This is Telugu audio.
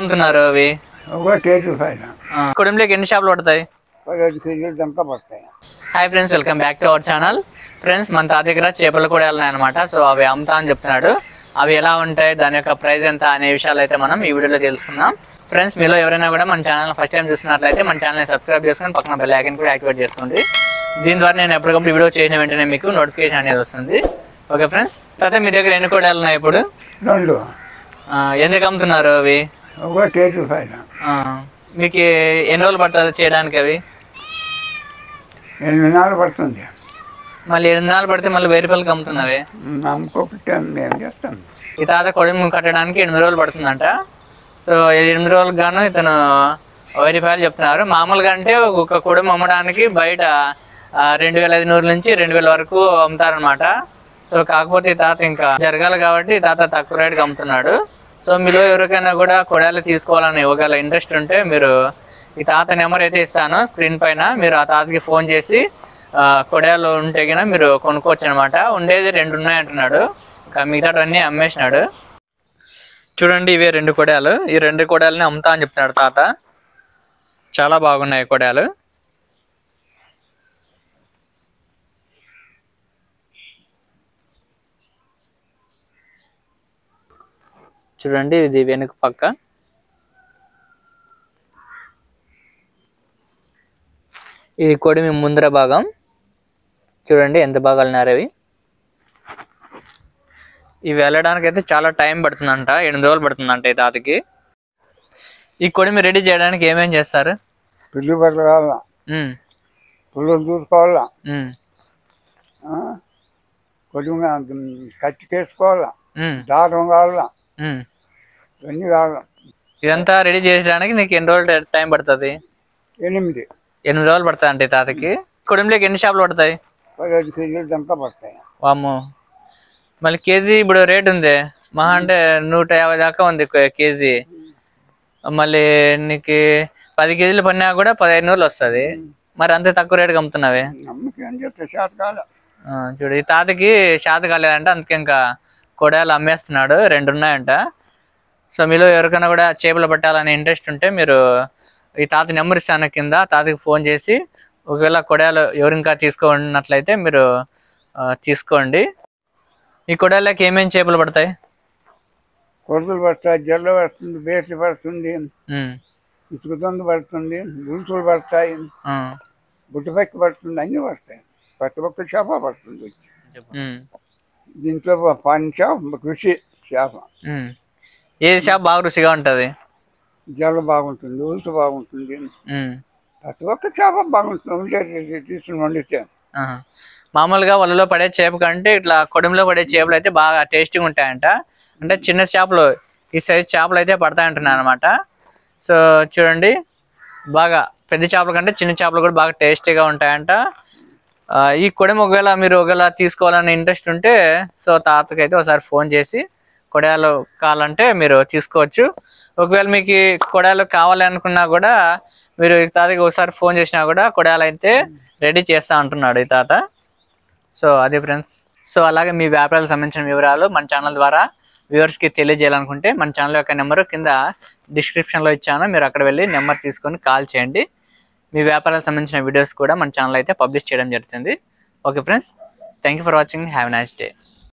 అమ్ముతున్నారు అవి ఒక కేజీ పైన కుటుంబంలోకి ఎన్ని షాపులు పడతాయి పదిహేను కేజీలు దాకా పడతాయి hi friends welcome back to our channel friends మన తాత దగ్గర చేపలు కూడా వెళ్ళినాయి అనమాట సో అవి అమ్ముతా అని చెప్తున్నాడు అవి ఎలా ఉంటాయి దాని యొక్క ప్రైస్ ఎంత అనే విషయాలు అయితే మనం ఈ వీడియోలో తెలుసుకుందాం ఫ్రెండ్స్ మీలో ఎవరైనా కూడా మన ఛానల్ ఫస్ట్ టైం చూస్తున్నట్లయితే మన ఛానల్ని సబ్స్క్రైబ్ చేసుకొని పక్కన బెల్ ఐకన్ కూడా యాక్టివేట్ చేసుకోండి దీని ద్వారా నేను ఎప్పటికప్పుడు వీడియో చేసిన వెంటనే మీకు నోటిఫికేషన్ అనేది వస్తుంది ఓకే ఫ్రెండ్స్ తర్వాత మీ దగ్గర ఎన్ని కూడా ఉన్నాయి ఇప్పుడు రెండు ఆ, ఎందుకు అమ్ముతున్నారు అవి ఒక కేజీ పైన ఆ, మీకు ఎన్ని రోజులు పడుతుంది చేయడానికి అవి ఎనిమిది నెలలు పడుతుంది మళ్ళీ ఎనిమిది నెలలు పడితే మళ్ళీ వెయ్యి రూపాయలకి అమ్ముతున్నవి నమ్మకొకటి మేము చేస్తాం ఈ తాత కొడుము కట్టడానికి ఎనిమిది రోజులు పడుతుందంట సో ఈ ఎనిమిది రోజులకు గాను ఇతను వెయ్యి రూపాయలు చెప్తున్నారు మామూలుగా అంటే ఒక కుడుము అమ్మడానికి బయట ఆ, రెండు వేల ఐదు నూరు నుంచి రెండు వేల వరకు అమ్ముతారనమాట సో కాకపోతే ఈ తాత ఇంకా జరగాలి కాబట్టి ఈ తాత తక్కువ రేటుకి అమ్ముతున్నాడు సో మీలో ఎవరికైనా కూడా కొడాలు తీసుకోవాలని ఒకవేళ ఇంట్రెస్ట్ ఉంటే మీరు ఈ తాత నెంబర్ అయితే ఇస్తాను స్క్రీన్ పైన మీరు ఆ తాతకి ఫోన్ చేసి ఆ, కొడాలు ఉంటే కనుక మీరు కొనుక్కోవచ్చు అనమాట ఉండేది రెండు ఉన్నాయి అంటున్నాడు ఇంకా మిగతావన్నీ అమ్మేసినాడు చూడండి ఇవే రెండు కొడాలు ఈ రెండు కొడాలని అమ్ముతా అని చెప్తున్నాడు తాత చాలా బాగున్నాయి కొడాలు చూడండి ఇది వెనుక పక్క ఇది కొడిమి ముందర భాగం చూడండి ఎంత బాగా వెళ్ళినారు అవి ఇవి వెళ్ళడానికి అయితే చాలా టైం పడుతుందంట ఎనిమిది రోజులు పడుతుందంట ఈ తాతకి ఈ కొడిమి రెడీ చేయడానికి ఏమేం చేస్తారు పిల్లి బట్టలు కావాలా ఉమ్, పుల్లలు చూసుకోవాలా ఉమ్, కొద్దిగా కత్తి కేసుకోవాలా ఉమ్, దారం కావాలా ఉమ్. ఇవన్నీ కావాలా ఇదంతా రెడీ చేయడానికి నీకు ఎన్ని రోజులు టైం పడుతుంది ఎనిమిది ఎనిమిది రోజులు పడుతుంది అంటే ఈ తాతకి కొడిమిలోకి ఎన్ని షాపులు పడతాయి పదిహేను కేజీలు దాకా పడతాయి వామ్మో మళ్ళీ కేజీ ఇప్పుడు రేట్ ఉంది మహా అంటే నూట యాభై దాకా ఉంది కే- కేజీ మళ్ళీ నీకు పది కేజీలు పడినా కూడా పదిహేను నూరులు వస్తుంది మరి అంతే తక్కువ రేటుకి అమ్ముతున్నావే నమ్మకం ఏం చెప్తే చేత కాల ఆ, చూడు ఈ తాతకి శాత కాలేదంట అందుకే ఇంకా కొడాలు అమ్మేస్తున్నాడు రెండు ఉన్నాయంట సో మీలో ఎవరికైనా కూడా చేపలు పట్టాలనే ఇంట్రెస్ట్ ఉంటే మీరు ఈ తాత నెంబర్ ఇస్తాను కింద తాతకి ఫోన్ చేసి ఒకవేళ కొడాలు ఎవరు ఇంకా తీసుకోనట్లయితే మీరు ఆ, తీసుకోండి ఈ కొడాలకి ఏమేమి చేపలు పడతాయి కొడుకులు పడతాయి జల్లు పడుతుంది బేట్లు పడుతుంది ఉమ్, ఇసుకుతొందు పడుతుంది గుంతులు పడతాయి ఆ, బుట్టపక్కి పడుతుంది అన్నీ పడతాయి పట్టుపక్క చేప పడుతుంది ఉమ్, దీంట్లో పంచ కృషి చేప ఉమ్. ఏది షాప్ బాగా రుచిగా ఉంటుంది జల్ల బాగుంటుంది ఉలుసు బాగుంటుంది ఉమ్, ప్రతి ఒక్క చేప బాగుంటుంది ఉండేది తీసుకుని వండితే ఆహా. మామూలుగా వలలో పడే చేప కంటే ఇట్లా కొడుములో పడే చేపలు అయితే బాగా టేస్టీగా ఉంటాయంట అంటే చిన్న చేపలు ఈ సైజ్ చేపలు అయితే పడతాయంటున్నాయి అనమాట సో చూడండి బాగా పెద్ద చేపల కంటే చిన్న చేపలు కూడా బాగా టేస్టీగా ఉంటాయంట ఆ, ఈ కొడెం ఒకవేళ మీరు ఒకవేళ తీసుకోవాలని ఇంట్రెస్ట్ ఉంటే సో తాతకైతే ఒకసారి ఫోన్ చేసి కొడాలు కావాలంటే మీరు తీసుకోవచ్చు ఒకవేళ మీకు ఈ కొడాలు కావాలి అనుకున్నా కూడా మీరు ఈ తాతకి ఒకసారి ఫోన్ చేసినా కూడా కొడాలు అయితే రెడీ చేస్తా అంటున్నాడు ఈ తాత సో అదే ఫ్రెండ్స్ సో అలాగే మీ వ్యాపారాలకు సంబంధించిన వివరాలు మన ఛానల్ ద్వారా వ్యూవర్స్కి తెలియజేయాలనుకుంటే మన ఛానల్ యొక్క నెంబర్ కింద డిస్క్రిప్షన్లో ఇచ్చాను మీరు అక్కడ వెళ్ళి నెంబర్ తీసుకొని కాల్ చేయండి మీ వ్యాపారాలకు సంబంధించిన వీడియోస్ కూడా మన ఛానల్ అయితే పబ్లిష్ చేయడం జరుగుతుంది okay friends thank you for watching have nice day